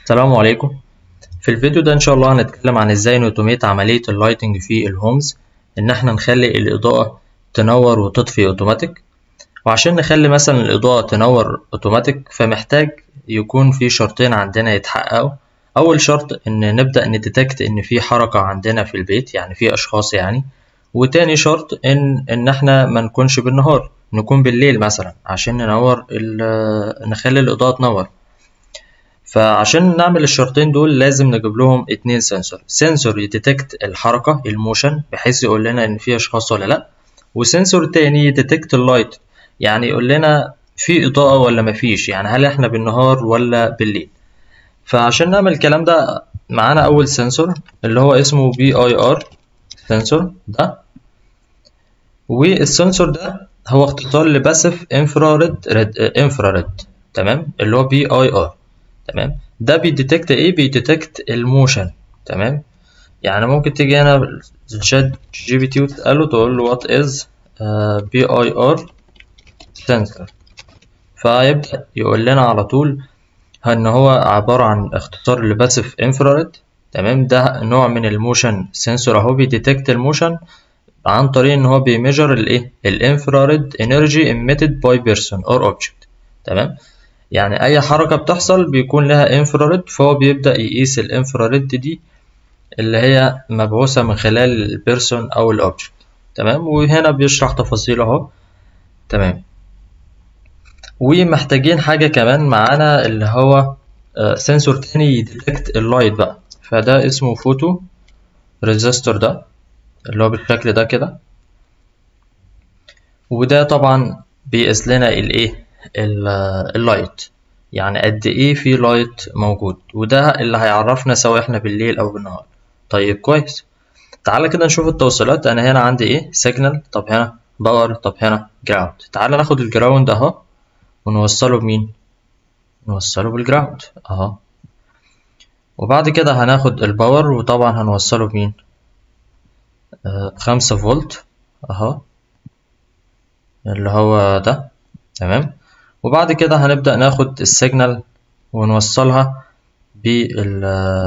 السلام عليكم في الفيديو ده ان شاء الله هنتكلم عن ازاي نوتوميت عملية اللايتنج في الهومز ان احنا نخلي الاضاءة تنور وتطفي اوتوماتيك وعشان نخلي مثلا الاضاءة تنور اوتوماتيك فمحتاج يكون في شرطين عندنا يتحققوا اول شرط ان نبدأ نديتكت ان في حركة عندنا في البيت يعني في اشخاص يعني وتاني شرط ان ان احنا ما نكونش بالنهار نكون بالليل مثلا عشان ننور نخلي الاضاءة تنور فعشان نعمل الشرطين دول لازم نجيب لهم اتنين سنسور سنسور يديتكت الحركة الموشن بحيث يقول لنا ان في اشخاص ولا لا وسنسور تاني يديتكت اللايت يعني يقول لنا في اضاءة ولا مفيش يعني هل احنا بالنهار ولا بالليل فعشان نعمل الكلام ده معانا اول سنسور اللي هو اسمه بي اي ار سنسور ده والسنسور ده هو اختصار لباسيف انفراريد انفراريد تمام اللي هو بي اي ار تمام ده بيديتكت ايه بيديتكت الموشن تمام يعني ممكن تيجي هنا الشات جي بي تي وتسأله تقول له وات از بي اي ار سنسور فيبدأ يقول لنا على طول ان هو عبارة عن اختصار لباسيف انفراريد تمام ده نوع من الموشن سنسور اهو بيديتكت الموشن عن طريق ان هو بيميجر الايه الانفراريد انرجي emitted باي بيرسون اور اوبجكت تمام يعني اي حركه بتحصل بيكون لها انفراريد فهو بيبدا يقيس الانفراريد دي اللي هي مبعوثه من خلال البيرسون او الاوبجكت تمام وهنا بيشرح تفاصيل اهو تمام ومحتاجين حاجه كمان معانا اللي هو سنسور تاني يديتكت اللايت بقى فده اسمه فوتو ريزيستور ده اللي هو بالشكل ده كده وده طبعا بيقيس لنا الايه اللايت يعني قد ايه في لايت موجود وده اللي هيعرفنا سواء احنا بالليل او بالنهار طيب كويس تعالى كده نشوف التوصيلات انا هنا عندي ايه سيجنال طب هنا باور طب هنا جراوند تعالى ناخد الجراوند اهو ونوصله بمين نوصله بالجراوند اهو وبعد كده هناخد الباور وطبعا هنوصله بمين آه خمسة فولت اهو اللي هو ده تمام وبعد كده هنبدأ ناخد السيجنال ونوصلها بال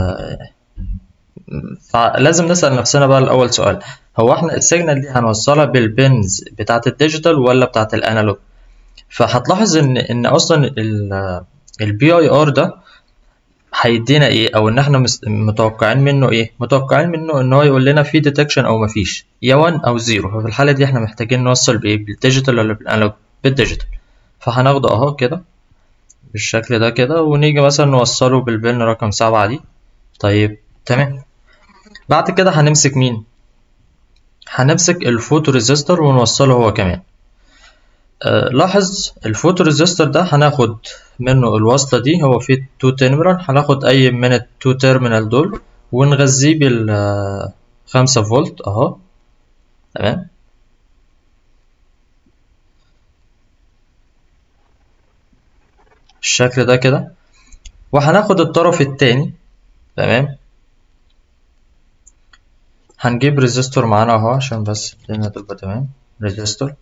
لازم نسأل نفسنا بقى الأول سؤال هو احنا السيجنال دي هنوصلها بالبنز بتاعة الديجيتال ولا بتاعة الانالوج فهتلاحظ ان ان اصلا البي اي ار ده هيدينا ايه او ان احنا متوقعين منه ايه متوقعين منه ان هو يقول لنا في ديتكشن او مفيش يا 1 او 0 ففي الحالة دي احنا محتاجين نوصل بايه بالديجيتال ولا بالانالوج بالديجيتال فهناخده اهو كده بالشكل ده كده ونيجي مثلا نوصله بالبن رقم سبعة دي طيب تمام بعد كده هنمسك مين هنمسك الفوتو ريزيستور ونوصله هو كمان آه لاحظ الفوتو ريزيستور ده هناخد منه الوصلة دي هو فيه تو تيرمينال هناخد اي من التو تيرمينال دول ونغذيه بال خمسة فولت اهو تمام بالشكل ده كده وهناخد الطرف التاني تمام هنجيب ريزيستور معانا اهو عشان بس الدنيا تبقى تمام ريزيستور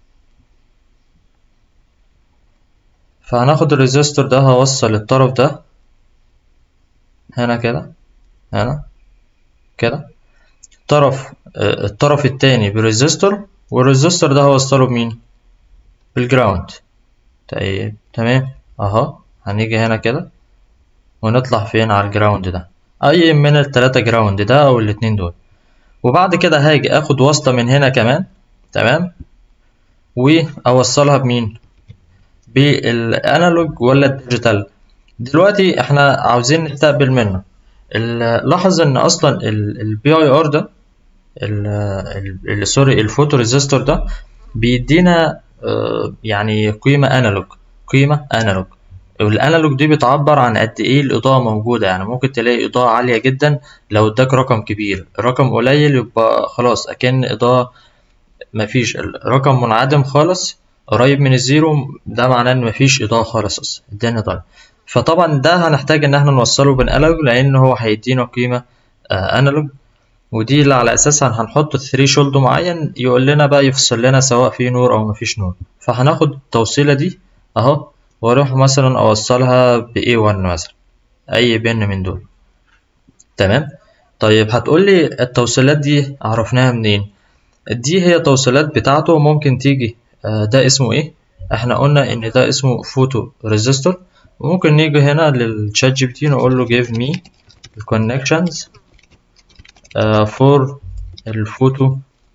فهناخد الريزيستور ده هوصل الطرف ده هنا كده هنا كده الطرف الطرف التاني بريزيستور والريزيستور ده هوصله بمين بالجراوند طيب تمام اهو هنيجي هنا كده ونطلع فين على الجراوند ده اي من التلاتة جراوند ده او الاتنين دول وبعد كده هاجي اخد واسطة من هنا كمان تمام واوصلها بمين بالانالوج ولا الديجيتال دلوقتي احنا عاوزين نستقبل منه لاحظ ان اصلا البي اي ار ده ال سوري الفوتو ريزيستور ده بيدينا يعني قيمة انالوج قيمة انالوج الانالوج دي بتعبر عن قد ايه الاضاءة موجودة يعني ممكن تلاقي اضاءة عالية جدا لو اداك رقم كبير رقم قليل يبقى خلاص اكن اضاءة مفيش رقم منعدم خالص قريب من الزيرو ده معناه ان مفيش اضاءة خالص اصلا الدنيا ضايعة فطبعا ده هنحتاج ان احنا نوصله بالانالوج لان هو هيدينا قيمة آه انالوج ودي اللي على اساسها هنحط ثري شولد معين يقول لنا بقى يفصل لنا سواء في نور او مفيش نور فهناخد التوصيلة دي اهو واروح مثلا اوصلها ب A1 مثلا اي بن من دول تمام طيب هتقول لي التوصيلات دي عرفناها منين دي هي توصيلات بتاعته ممكن تيجي آه، ده اسمه ايه احنا قلنا ان ده اسمه فوتو ريزيستور وممكن نيجي هنا للشات جي بي تي نقول له give me the connections uh, for الفوتو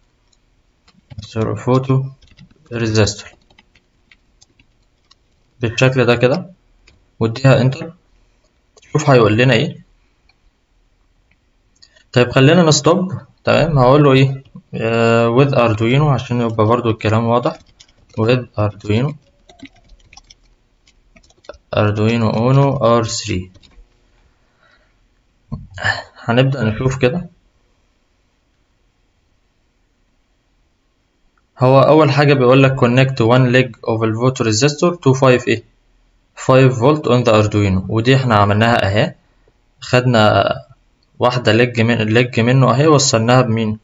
فوتو ريزيستور بالشكل ده كده واديها انتر شوف هيقول لنا ايه طيب خلينا نستوب تمام هقول له ايه uh, with Arduino عشان يبقى برضو الكلام واضح with Arduino Arduino Uno R3 هنبدأ نشوف كده هو أول حاجة بيقول لك connect one leg of the photoresistor to 5 ايه 5 volt on the Arduino ودي احنا عملناها اهي خدنا واحدة لج من لج منه اهي وصلناها بمين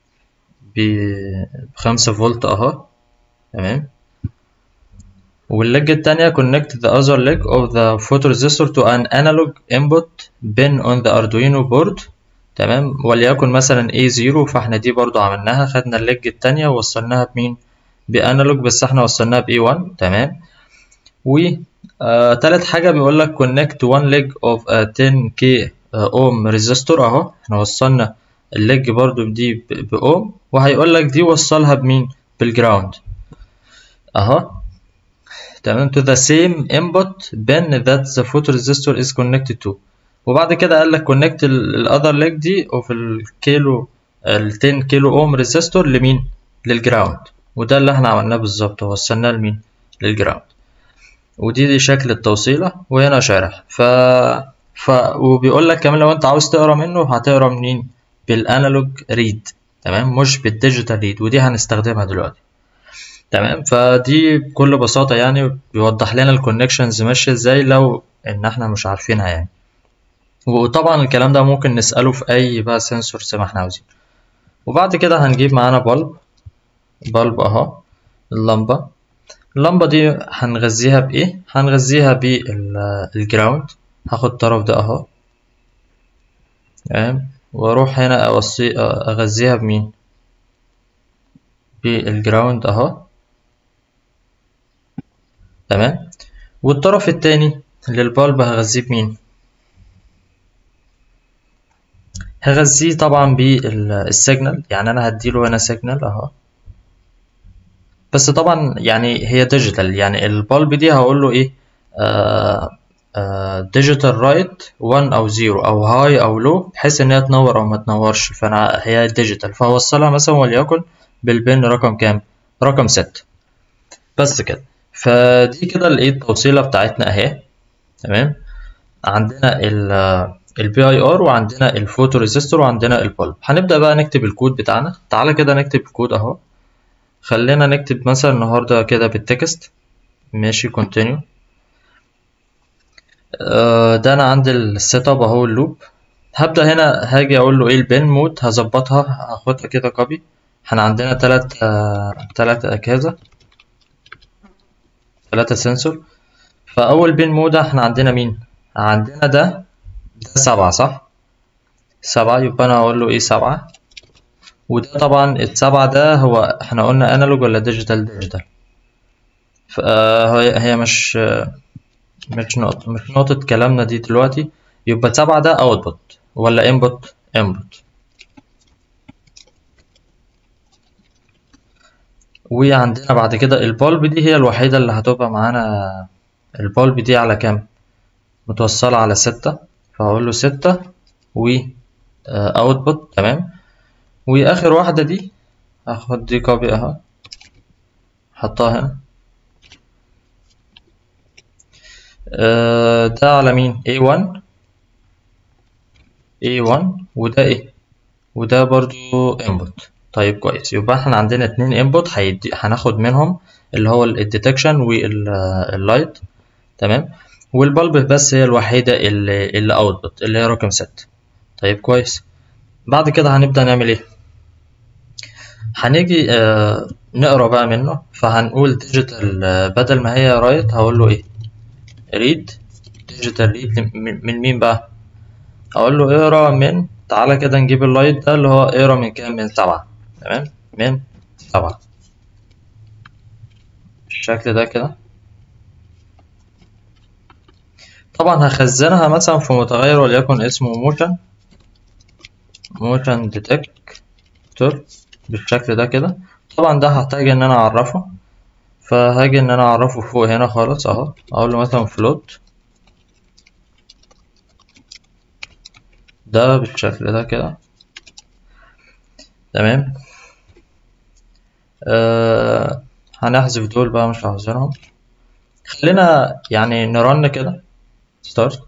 بخمسة فولت اهو تمام والليج التانية connect the other leg of the photoresistor to an analog input pin on the Arduino board تمام وليكن مثلا A0 فاحنا دي برضو عملناها خدنا الليج التانية ووصلناها بمين بانالوج بس احنا وصلناها ب A1 تمام و آه تالت حاجة بيقول لك connect one leg of a 10k ohm resistor اهو احنا وصلنا الليج برضو دي بأوم وهيقول لك دي وصلها بمين بالجراوند اهو تمام to the same input pin that the photoresistor is connected to وبعد كده قال لك connect ال other leg دي of الكيلو ال 10 كيلو اوم ريزيستور لمين للجراوند وده اللي احنا عملناه بالظبط وصلناه لمين للجراوند ودي دي شكل التوصيلة وهنا شارح ف ف وبيقول لك كمان لو انت عاوز تقرا منه هتقرا منين بالانالوج ريد تمام مش بالديجيتال ريد ودي هنستخدمها دلوقتي تمام فدي بكل بساطة يعني بيوضح لنا الكونكشنز ماشية ازاي لو ان احنا مش عارفينها يعني وطبعا الكلام ده ممكن نسأله في اي بقى سنسور زي ما احنا عاوزين وبعد كده هنجيب معانا بلب بلب اهو اللمبة اللمبة دي هنغذيها بايه هنغذيها بالجراوند هاخد الطرف ده اهو تمام واروح هنا اوصي اغذيها بمين بالجراوند اهو تمام والطرف التاني للبالب هغذيه بمين هغذيه طبعا بالسيجنال يعني انا هديله هنا سيجنال اهو بس طبعا يعني هي ديجيتال يعني البالب دي هقول له ايه ديجيتال رايت 1 او 0 او هاي او لو بحيث ان هي تنور او ما تنورش فانا هي ديجيتال فهوصلها مثلا وليكن بالبن رقم كام رقم ستة بس كده فدي كده الايه التوصيلة بتاعتنا اهي تمام عندنا ال البي اي ار وعندنا الفوتو ريزيستور وعندنا البولب هنبدأ بقى نكتب الكود بتاعنا تعالى كده نكتب الكود اهو خلينا نكتب مثلا النهاردة كده بالتكست ماشي كونتينيو ده انا عندي السيت اب اهو اللوب هبدأ هنا هاجي اقول له ايه البين مود هظبطها هاخدها كده كوبي احنا عندنا تلات آه تلات اجهزة تلاتة سنسور فاول بين مود احنا عندنا مين عندنا ده ده سبعة صح سبعة يبقى انا هقول له ايه سبعة وده طبعا السبعة ده هو احنا قلنا انالوج ولا ديجيتال ديجيتال فهي هي مش مش نقطة مش نقطة كلامنا دي دلوقتي يبقى سبعة ده اوتبوت ولا انبوت انبوت وعندنا بعد كده البولب دي هي الوحيدة اللي هتبقى معانا البولب دي على كام متوصلة على ستة فهقول له ستة و اوتبوت تمام واخر واحدة دي هاخد دي كوبي اهو حطها هنا ده على مين A1 A1 وده ايه وده برضو input طيب كويس يبقى احنا عندنا اتنين input هيدي هناخد منهم اللي هو الديتكشن واللايت تمام والبلب بس هي الوحيدة اللي, اللي output اللي هي رقم ستة طيب كويس بعد كده هنبدأ نعمل ايه هنيجي آه نقرا بقى منه فهنقول digital آه بدل ما هي رايت هقول له ايه read ديجيتال ريد من مين بقى اقول له اقرا من تعالى كده نجيب اللايت ده اللي هو اقرا من كام من سبعة تمام من سبعة بالشكل ده كده طبعا هخزنها مثلا في متغير وليكن اسمه موشن موشن ديتكتور بالشكل ده كده طبعا ده هحتاج ان انا اعرفه فهاجي ان انا اعرفه فوق هنا خالص اهو اقول له مثلا فلوت ده بالشكل ده كده تمام آه هنحذف دول بقى مش عاوزينهم خلينا يعني نرن كده ستارت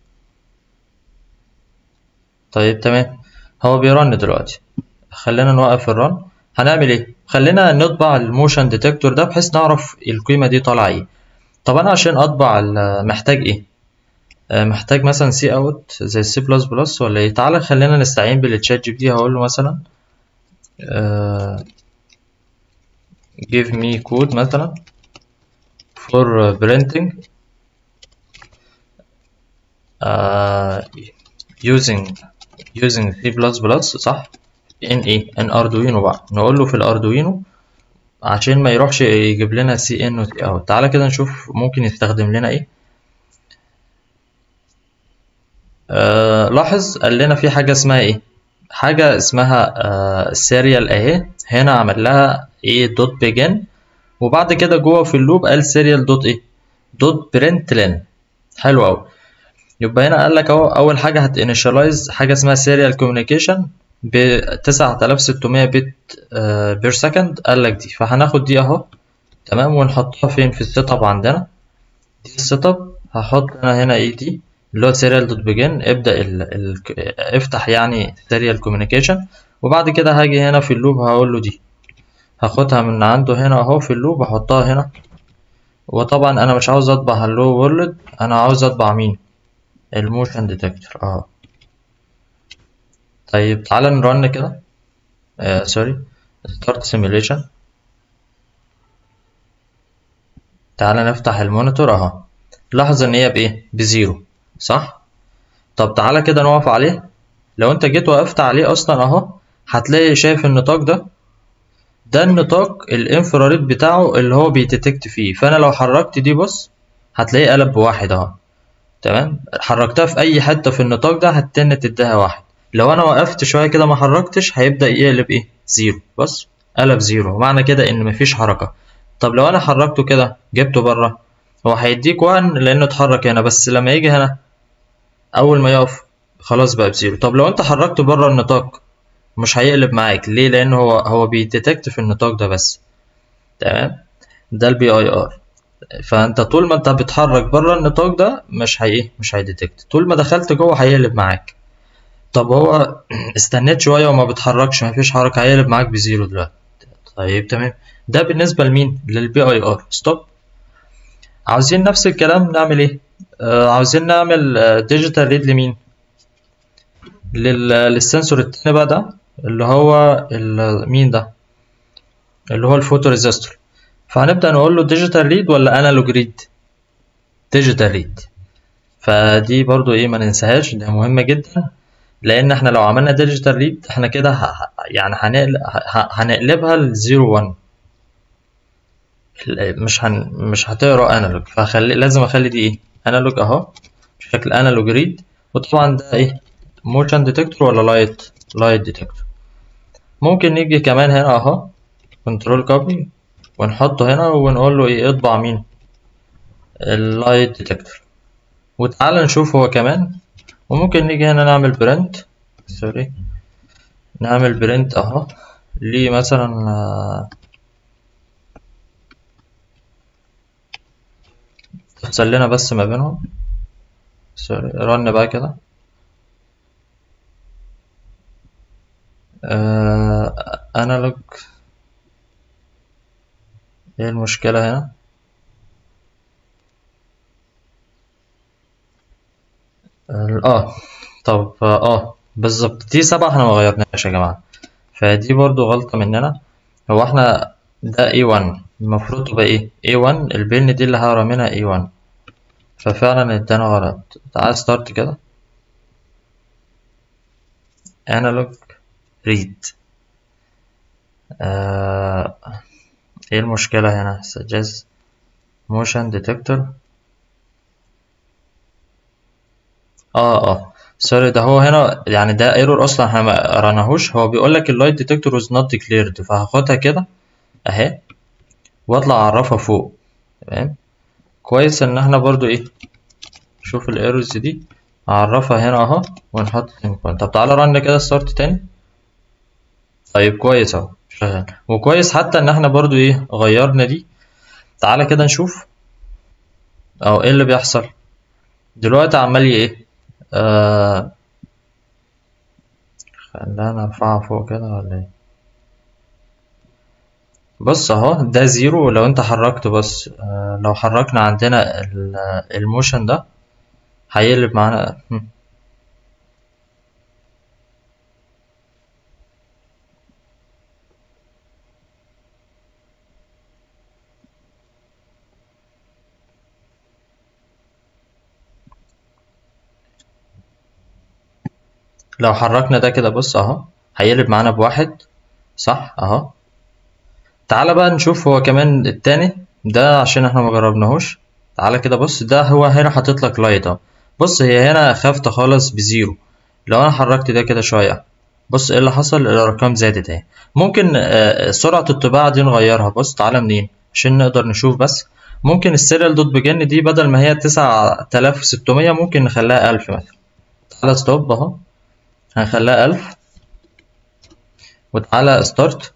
طيب تمام هو بيرن دلوقتي خلينا نوقف الرن هنعمل ايه خلينا نطبع الموشن ديتكتور ده بحيث نعرف القيمه دي طالعه ايه طب انا عشان اطبع محتاج ايه آه محتاج مثلا سي اوت زي سي بلس بلس ولا ايه تعالى خلينا نستعين بالتشات جي بي تي هقول له مثلا آه give me code مثلا for printing uh, using using C++ صح ان ايه ان اردوينو بقى نقول له في الاردوينو عشان ما يروحش يجيب لنا سي ان وتي اوت تعالى كده نشوف ممكن يستخدم لنا ايه آه لاحظ قال لنا في حاجه اسمها ايه حاجه اسمها آه سيريال اهي هنا عمل لها ايه دوت بيجن وبعد كده جوه في اللوب قال سيريال دوت ايه دوت برنت لين حلو قوي يبقى هنا قال لك اهو اول حاجه هتانيشاليز حاجه اسمها سيريال كوميونيكيشن ب 9600 بت بير سكند قال لك دي فهناخد دي اهو تمام ونحطها فين في السيت اب عندنا دي السيت اب هحط انا هنا ايه دي اللي هو سيريال دوت بيجن ابدا ال ال افتح يعني سيريال كوميونيكيشن وبعد كده هاجي هنا في اللوب هقول له دي هاخدها من عنده هنا اهو في اللوب احطها هنا وطبعا انا مش عاوز اطبع هلو وورلد انا عاوز اطبع مين الموشن ديتكتور اه طيب تعالى نرن كده آه سوري ستارت سيميوليشن تعالى نفتح المونيتور اهو لاحظ ان هي بايه بزيرو صح طب تعالى كده نقف عليه لو انت جيت وقفت عليه اصلا اهو هتلاقي شايف النطاق ده ده النطاق الانفراريد بتاعه اللي هو بيديتكت فيه فانا لو حركت دي بص هتلاقيه قلب بواحد اهو تمام حركتها في اي حته في النطاق ده هتتن تديها واحد لو انا وقفت شويه كده ما حركتش هيبدا يقلب ايه زيرو بص قلب زيرو معنى كده ان مفيش حركه طب لو انا حركته كده جبته بره هو هيديك وان لانه اتحرك هنا بس لما يجي هنا اول ما يقف خلاص بقى بزيرو طب لو انت حركته بره النطاق مش هيقلب معاك ليه لان هو هو بيديتكت في النطاق ده بس تمام ده البي اي ار فانت طول ما انت بتحرك بره النطاق ده مش هي مش هيديتكت طول ما دخلت جوه هيقلب معاك طب هو استنيت شويه وما بتحركش مفيش حركه هيقلب معاك بزيرو دلوقتي طيب تمام ده بالنسبه لمين للبي اي ار ستوب عاوزين نفس الكلام نعمل ايه آه عاوزين نعمل ديجيتال ريد لمين لل... للسنسور التاني بقى ده اللي هو ال... مين ده اللي هو الفوتو ريزيستور فهنبدأ نقول له ديجيتال ريد ولا انالوج ريد ديجيتال ريد فدي برضو ايه ما ننساهاش ده مهمة جدا لان احنا لو عملنا ديجيتال ريد احنا كده ه... يعني هنقل... ه... هنقلبها لزيرو وان مش هن... مش هتقرا انالوج فخلي لازم اخلي دي ايه انالوج اهو بشكل انالوج ريد وطبعا ده ايه موشن ديتكتور ولا لايت لايت ديتكتور ممكن نيجي كمان هنا اهو كنترول كوبي ونحطه هنا ونقول له ايه اطبع مين اللايت ديتكتور وتعالى نشوف هو كمان وممكن نيجي هنا نعمل برنت سوري نعمل برنت اهو ليه مثلا تفصل لنا بس ما بينهم سوري رن بقى كده انالوج ايه المشكلة هنا اه طب اه بالظبط دي سبعة احنا ما غيرناش يا جماعة فدي برضو غلطة مننا هو احنا ده A1 المفروض تبقى ايه A1 البن دي اللي هقرا منها A1 ففعلا ادانا غلط تعال ستارت كده analog read آه ايه المشكلة هنا suggest motion detector اه اه سوري ده هو هنا يعني ده ايرور اصلا احنا ما قراناهوش هو بيقول لك اللايت ديتكتور was not declared فهاخدها كده اهي واطلع اعرفها فوق تمام كويس ان احنا برضو ايه نشوف الايرورز دي اعرفها هنا اهو ونحط سيميكولون طب تعالى رن كده ستارت تاني طيب كويس اهو شغال وكويس حتى ان احنا برضو ايه غيرنا دي تعالى كده نشوف اهو ايه اللي بيحصل دلوقتي عمال ايه آه خلينا نرفعها فوق كده ولا ايه بص اهو ده زيرو لو انت حركته بس آه لو حركنا عندنا الموشن ده هيقلب معانا لو حركنا ده كده بص اهو هيقلب معانا بواحد صح اهو تعالى بقى نشوف هو كمان التاني ده عشان احنا مجربناهوش تعالى كده بص ده هو هنا حاطط لك لايت اهو بص هي هنا خافته خالص بزيرو لو انا حركت ده كده شويه بص ايه اللي حصل الارقام زادت اهي ممكن آه سرعه الطباعه دي نغيرها بص تعالى منين عشان نقدر نشوف بس ممكن السيريال دوت بجن دي بدل ما هي تسعة آلاف وستمية ممكن نخليها ألف مثلا تعالى ستوب اهو هنخليها ألف وتعالى ستارت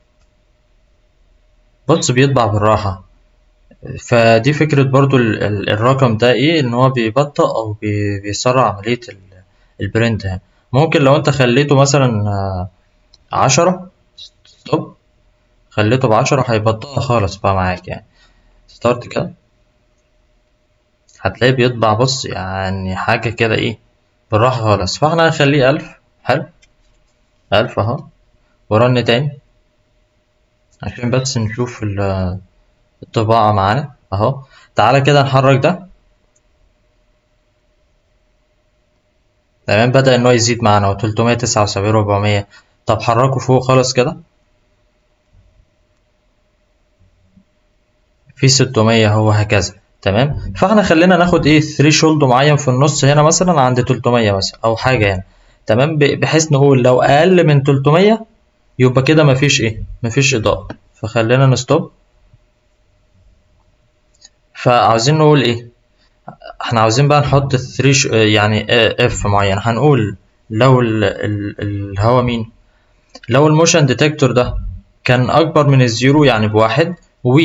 بص بيطبع بالراحة فدي فكرة برضو الرقم ده ايه ان هو بيبطأ او بيسرع عملية البرنت يعني ممكن لو انت خليته مثلا عشرة ستوب خليته بعشرة هيبطأ خالص بقى معاك يعني ستارت كده هتلاقيه بيطبع بص يعني حاجة كده ايه بالراحة خالص فاحنا هنخليه ألف حلو ألف اهو ورن تاني عشان بس نشوف الطباعة معانا اهو تعالى كده نحرك ده تمام بدأ ان هو يزيد معانا وتلتمية تسعة وسبعين ربعمية طب حركه فوق خالص كده في ستمية هو هكذا تمام فاحنا خلينا ناخد ايه ثريشولد معين في النص هنا مثلا عند تلتمية مثلا او حاجة يعني تمام بحيث نقول لو اقل من تلتمية يبقى كده مفيش ايه مفيش اضاءة فخلينا نستوب فعاوزين نقول ايه احنا عاوزين بقى نحط ثريش يعني اف معين هنقول لو اللي هو مين لو الموشن ديتكتور ده كان اكبر من الزيرو يعني بواحد و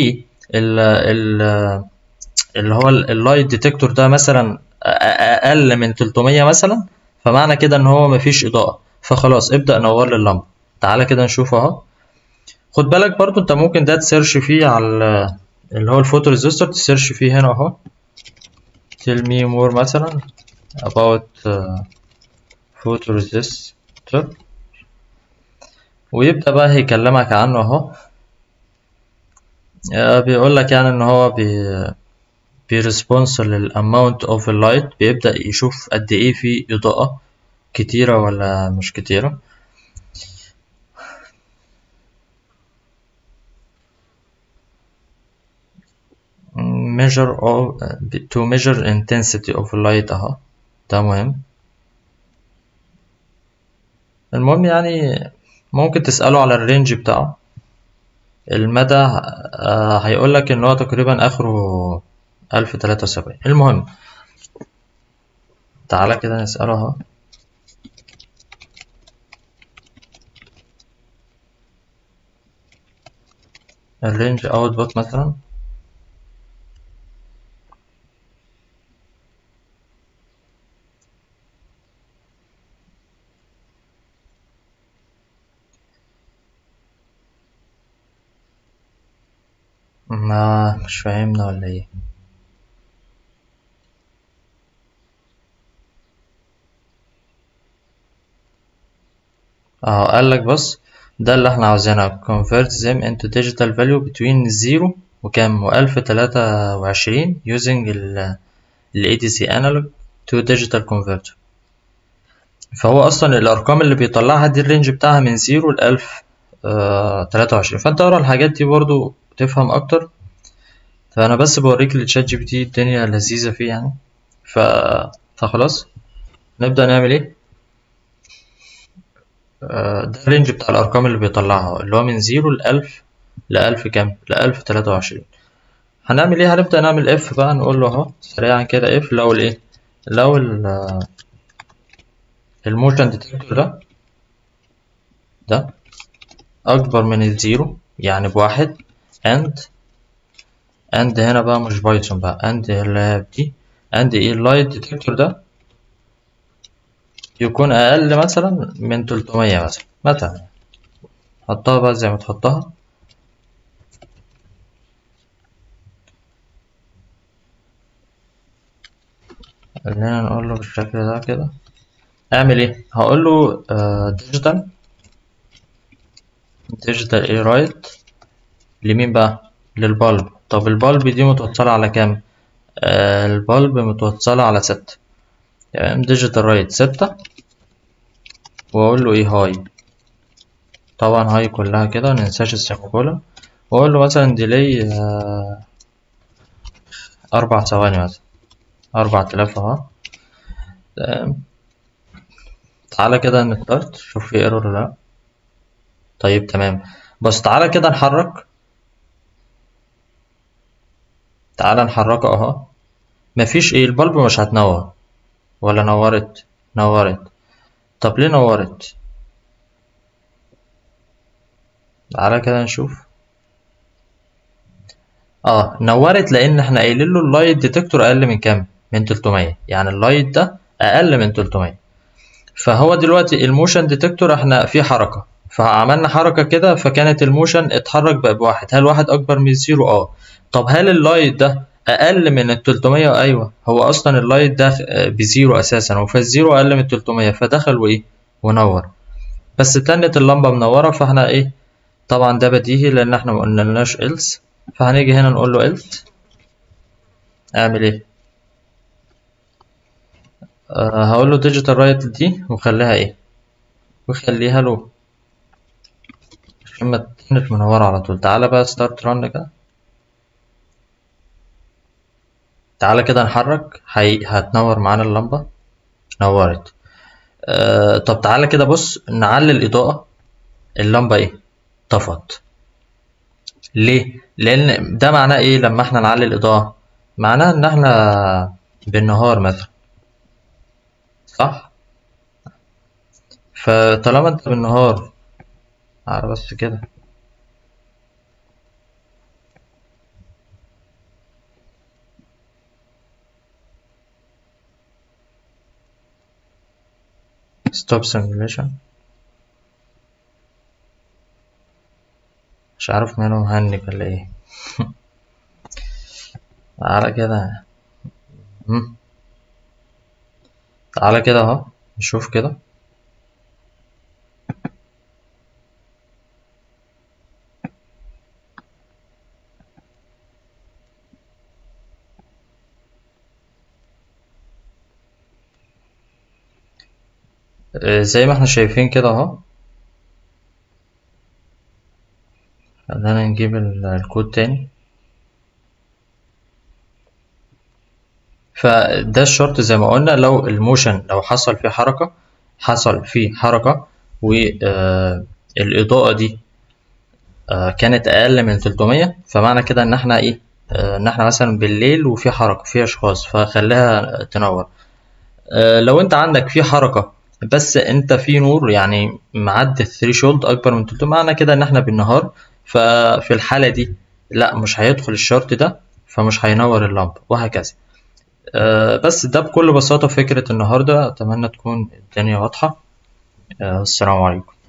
اللي هو اللايت ديتكتور ده مثلا اقل من 300 مثلا فمعنى كده ان هو مفيش اضاءة فخلاص ابدأ نور لي اللمبة تعالى كده نشوف اهو خد بالك برضو انت ممكن ده تسيرش فيه على اللي هو الفوتو ريزيستور تسيرش فيه هنا اهو tell me more مثلا about uh, photoresistor ويبدأ بقى هيكلمك عنه اهو بيقول لك يعني ان هو بي بيرسبونس للاماونت اوف اللايت بيبدأ يشوف قد ايه في اضاءة كتيرة ولا مش كتيرة measure of to measure intensity of light اهو ده مهم المهم يعني ممكن تسأله على الرينج بتاعه المدى آه هيقول لك ان هو تقريبا اخره ألف تلاتة وسبعين المهم تعالى كده نسأله اهو الرينج اوتبوت مثلا ما مش فاهمنا ولا ايه اهو قال لك بص ده اللي احنا عاوزينها convert them into digital value between 0 وكام وألف تلاتة وعشرين using ال ال ADC analog to digital converter فهو اصلا الارقام اللي بيطلعها دي الرينج بتاعها من زيرو لألف تلاتة وعشرين فانت اقرا الحاجات دي برضو تفهم اكتر فانا بس بوريك التشات جي بي تي الدنيا لذيذة فيه يعني ف... فخلاص نبدأ نعمل ايه آه، ده الرينج بتاع الارقام اللي بيطلعها اللي هو من زيرو لألف لألف كام لألف تلاتة وعشرين هنعمل ايه هنبدأ نعمل اف بقى نقول له اهو سريعا كده اف لو الايه لو ال الموشن ديتكتور ده ده اكبر من الزيرو يعني بواحد اند اند هنا بقى مش بايثون بقى اند اللي دي اند ايه اللايت ديتكتور ده يكون اقل مثلا من 300 مثلا مثلا حطها بقى زي ما تحطها خلينا نقول له بالشكل ده كده اعمل ايه هقول له ديجيتال ديجيتال ايه رايت لمين بقى للبالب طب البالب دي متوصلة على كام آه البالب متوصلة على ستة تمام ديجيتال رايت ستة واقول له ايه هاي طبعا هاي كلها كده مننساش السيميكولون واقول له مثلا ديلي آه اربع ثواني مثلا أربعة آلاف اهو تمام تعالى كده نستارت شوف في ايرور ولا لا طيب تمام بس تعالى كده نحرك تعالى نحركه اهو مفيش ايه البلب مش هتنور ولا نورت نورت طب ليه نورت تعالى كده نشوف اه نورت لان احنا قايلين له اللايت ديتكتور اقل من كام من 300 يعني اللايت ده اقل من 300 فهو دلوقتي الموشن ديتكتور احنا في حركه فعملنا حركه كده فكانت الموشن اتحرك بقى بواحد هل واحد اكبر من زيرو اه طب هل اللايت ده اقل من ال 300 ايوه هو اصلا اللايت ده بزيرو اساسا وفالزيرو اقل من 300 فدخل وايه ونور بس تنت اللمبه منوره فاحنا ايه طبعا ده بديهي لان احنا ما قلنالناش else فهنيجي هنا نقول له else اعمل ايه أه هقول له digital right دي وخليها ايه وخليها له عشان ما تكونش منورة على طول تعالى بقى start run كده تعالى كده نحرك هي... هتنور معانا اللمبة نورت أه طب تعالى كده بص نعلي الإضاءة اللمبة ايه طفت ليه لأن ده معناه ايه لما احنا نعلي الإضاءة معناه ان احنا بالنهار مثلا صح فطالما انت بالنهار على بس كده stop simulation مش عارف ماله مهنج ولا ايه تعالى كده مم. تعالى كده اهو نشوف كده زي ما احنا شايفين كده اهو خلينا نجيب الكود تاني فده الشرط زي ما قلنا لو الموشن لو حصل فيه حركة حصل فيه حركة والإضاءة دي كانت أقل من 300 فمعنى كده إن احنا إيه إن احنا مثلا بالليل وفي حركة في أشخاص فخليها تنور لو أنت عندك في حركة بس أنت في نور يعني معدي الثريشولد أكبر من 300 معنى كده إن احنا بالنهار ففي الحالة دي لا مش هيدخل الشرط ده فمش هينور اللمبة وهكذا بس ده بكل بساطة فكرة النهاردة أتمنى تكون الدنيا واضحة السلام عليكم